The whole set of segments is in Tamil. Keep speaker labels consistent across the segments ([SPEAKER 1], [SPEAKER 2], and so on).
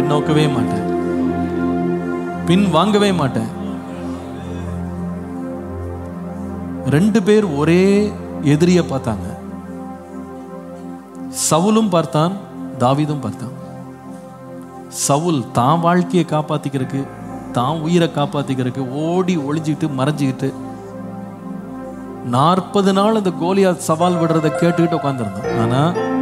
[SPEAKER 1] பின்னோக்கவே மாட்டேன் பின் வாங்கவே மாட்டேன் ரெண்டு பேர் ஒரே எதிரிய பார்த்தாங்க சவுலும் பார்த்தான் தாவீதும் பார்த்தான் சவுல் தான் வாழ்க்கையை காப்பாத்திக்கிறதுக்கு தான் உயிரை காப்பாத்திக்கிறதுக்கு ஓடி ஒளிஞ்சுக்கிட்டு மறைஞ்சுக்கிட்டு நாற்பது நாள் அந்த கோலியாத் சவால் விடுறதை கேட்டுக்கிட்டு உட்காந்துருந்தான் ஆனா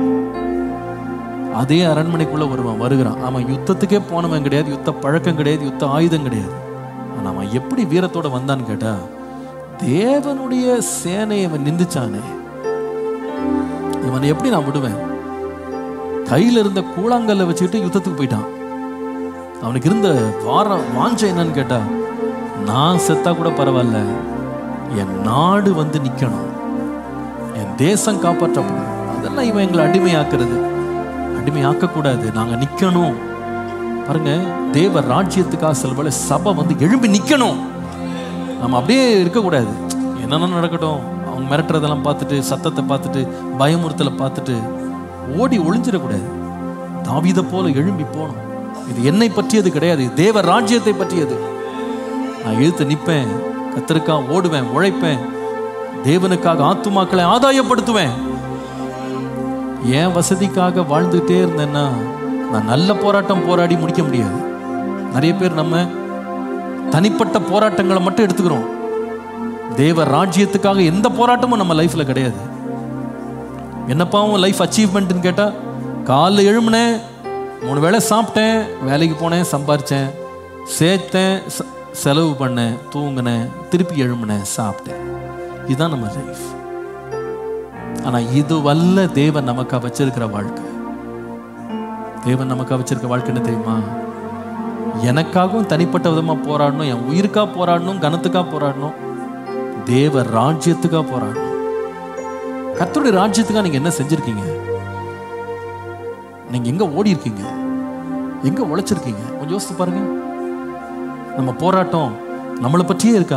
[SPEAKER 1] அதே அரண்மனைக்குள்ள வருவான் வருகிறான் அவன் யுத்தத்துக்கே போனவன் கிடையாது யுத்த பழக்கம் கிடையாது யுத்த ஆயுதம் கிடையாது ஆனா அவன் எப்படி வீரத்தோட வந்தான்னு கேட்டா தேவனுடைய சேனையை அவன் நிந்திச்சானே இவனை எப்படி நான் விடுவேன் கையில இருந்த கூழாங்கல்ல வச்சுக்கிட்டு யுத்தத்துக்கு போயிட்டான் அவனுக்கு இருந்த வார வாஞ்சை என்னன்னு கேட்டா நான் செத்தா கூட பரவாயில்ல என் நாடு வந்து நிக்கணும் என் தேசம் காப்பாற்றப்படும் அதெல்லாம் இவன் எங்களை அடிமையாக்குறது அடிமையாக்க கூடாது நாங்க நிக்கணும் பாருங்க தேவ ராஜ்யத்துக்காக சில வேளை சபை வந்து எழும்பி நிக்கணும் நம்ம அப்படியே இருக்கக்கூடாது என்னென்ன நடக்கட்டும் அவங்க மிரட்டுறதெல்லாம் பார்த்துட்டு சத்தத்தை பார்த்துட்டு பயமுறுத்தலை பார்த்துட்டு ஓடி ஒளிஞ்சிடக்கூடாது தாவீதை போல எழும்பி போகணும் இது என்னை பற்றியது கிடையாது இது தேவ ராஜ்யத்தை பற்றியது நான் எழுத்து நிற்பேன் கத்திருக்கா ஓடுவேன் உழைப்பேன் தேவனுக்காக ஆத்துமாக்களை ஆதாயப்படுத்துவேன் என் வசதிக்காக வாழ்ந்துகிட்டே இருந்தேன்னா நான் நல்ல போராட்டம் போராடி முடிக்க முடியாது நிறைய பேர் நம்ம தனிப்பட்ட போராட்டங்களை மட்டும் எடுத்துக்கிறோம் தேவ ராஜ்யத்துக்காக எந்த போராட்டமும் நம்ம லைஃப்ல கிடையாது என்னப்பாவும் லைஃப் அச்சீவ்மெண்ட்னு கேட்டா காலைல எழும்பினேன் மூணு வேளை சாப்பிட்டேன் வேலைக்கு போனேன் சம்பாரிச்சேன் சேர்த்தேன் செ- செலவு பண்ணேன் தூங்கினேன் திருப்பி எழும்பினேன் சாப்பிட்டேன் இதுதான் நம்ம லைஃப் ஆனா இது வல்ல தேவன் நமக்கா வச்சிருக்கிற வாழ்க்கை தேவன் நமக்கா வச்சிருக்க வாழ்க்கை என்ன தெரியுமா எனக்காகவும் தனிப்பட்ட விதமா போராடணும் என் உயிருக்கா போராடணும் கனத்துக்கா போராடணும் தேவ ராஜ்யத்துக்கா போராடணும் கர்த்தருடைய ராஜ்யத்துக்கா நீங்க என்ன செஞ்சிருக்கீங்க நீங்க எங்க ஓடி இருக்கீங்க எங்க உழைச்சிருக்கீங்க கொஞ்சம் யோசித்து பாருங்க நம்ம போராட்டம் நம்மளை பற்றியே இருக்கா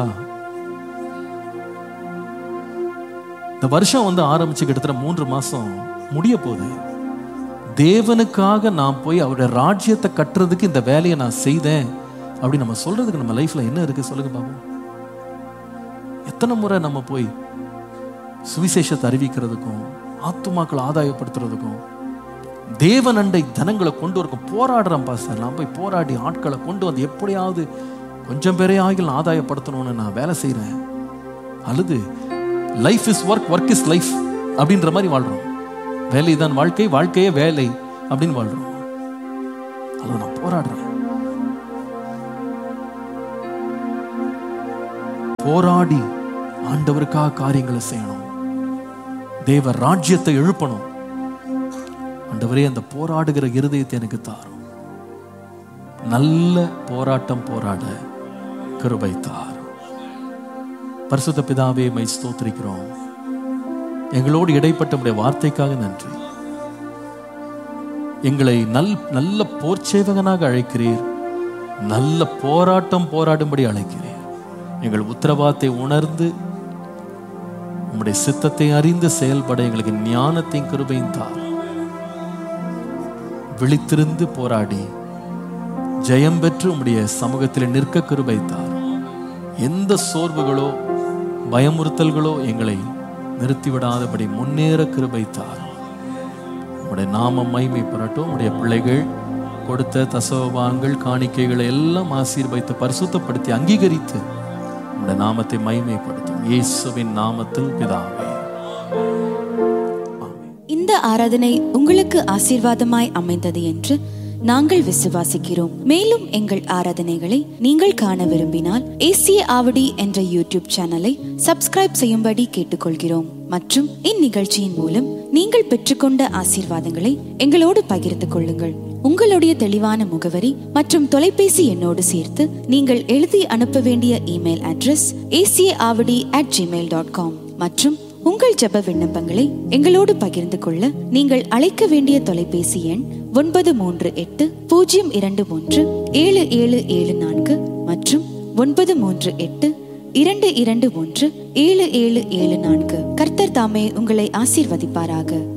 [SPEAKER 1] இந்த வருஷம் வந்து ஆரம்பிச்சு கிட்டத்தட்ட மூன்று மாசம் முடிய போகுது தேவனுக்காக நான் போய் அவருடைய ராஜ்யத்தை கட்டுறதுக்கு இந்த வேலையை நான் செய்தேன் அப்படி நம்ம சொல்றதுக்கு நம்ம லைஃப்ல என்ன இருக்கு சொல்லுங்க பாப்போம் எத்தனை முறை நம்ம போய் சுவிசேஷத்தை அறிவிக்கிறதுக்கும் ஆத்துமாக்களை ஆதாயப்படுத்துறதுக்கும் தேவனண்டை தனங்களை கொண்டு வரக்கும் போராடுறேன் பாஸ்டர் நான் போய் போராடி ஆட்களை கொண்டு வந்து எப்படியாவது கொஞ்சம் பேரே ஆகில் ஆதாயப்படுத்தணும்னு நான் வேலை செய்கிறேன் அல்லது life is work work is life அப்படின்ற மாதிரி வாழ்றோம் வேலை தான் வாழ்க்கை வாழ்க்கையே வேலை அப்படின்னு வாழ்றோம் அல்லது நான் போராடுறேன் போராடி ஆண்டவருக்காக காரியங்களை செய்யணும் தேவ ராஜ்யத்தை எழுப்பணும் ஆண்டவரே அந்த போராடுகிற இருதயத்தை எனக்கு தாரும் நல்ல போராட்டம் போராட கிருபை தாரும் பரிசுத்த பிதாவே மை ஸ்தோத்திரிக்கிறோம் எங்களோடு இடைப்பட்ட உடைய வார்த்தைக்காக நன்றி எங்களை நல் நல்ல போர்ச்சேவகனாக அழைக்கிறீர் நல்ல போராட்டம் போராடும்படி அழைக்கிறீர் எங்கள் உத்தரவாதத்தை உணர்ந்து உம்முடைய சித்தத்தை அறிந்து செயல்பட எங்களுக்கு ஞானத்தையும் கிருபையும் தார் விழித்திருந்து போராடி ஜெயம் பெற்று உம்முடைய சமூகத்தில் நிற்க கிருபை தார் எந்த சோர்வுகளோ பயமுறுத்தல்களோ எங்களை நிறுத்திவிடாதபடி முன்னேற கிருபை தார் உம்முடைய நாமம் மைமை பெறட்டும் உம்முடைய பிள்ளைகள் கொடுத்த தசோபாங்கள் காணிக்கைகளை எல்லாம் ஆசீர்வைத்து பரிசுத்தப்படுத்தி அங்கீகரித்து உம்முடைய நாமத்தை மைமைப்படுத்தும் இயேசுவின் நாமத்தில் பிதாவே
[SPEAKER 2] இந்த ஆராதனை உங்களுக்கு ஆசீர்வாதமாய் அமைந்தது என்று நாங்கள் விசுவாசிக்கிறோம் மேலும் எங்கள் ஆராதனைகளை நீங்கள் காண விரும்பினால் ஏசிய ஆவடி என்ற யூடியூப் சேனலை சப்ஸ்கிரைப் செய்யும்படி கேட்டுக்கொள்கிறோம் மற்றும் இந்நிகழ்ச்சியின் மூலம் நீங்கள் பெற்றுக்கொண்ட ஆசீர்வாதங்களை எங்களோடு பகிர்ந்து கொள்ளுங்கள் உங்களுடைய தெளிவான முகவரி மற்றும் தொலைபேசி எண்ணோடு சேர்த்து நீங்கள் எழுதி அனுப்ப வேண்டிய இமெயில் அட்ரஸ் ஏசிய Avadi at Gmail dot com மற்றும் உங்கள் ஜெப விண்ணப்பங்களை எங்களோடு பகிர்ந்து கொள்ள நீங்கள் அழைக்க வேண்டிய தொலைபேசி எண் ஒன்பது மூன்று எட்டு பூஜ்ஜியம் இரண்டு மூன்று ஏழு ஏழு ஏழு நான்கு மற்றும் ஒன்பது மூன்று எட்டு இரண்டு இரண்டு ஒன்று ஏழு ஏழு ஏழு நான்கு கர்த்தர் தாமே உங்களை ஆசீர்வதிப்பாராக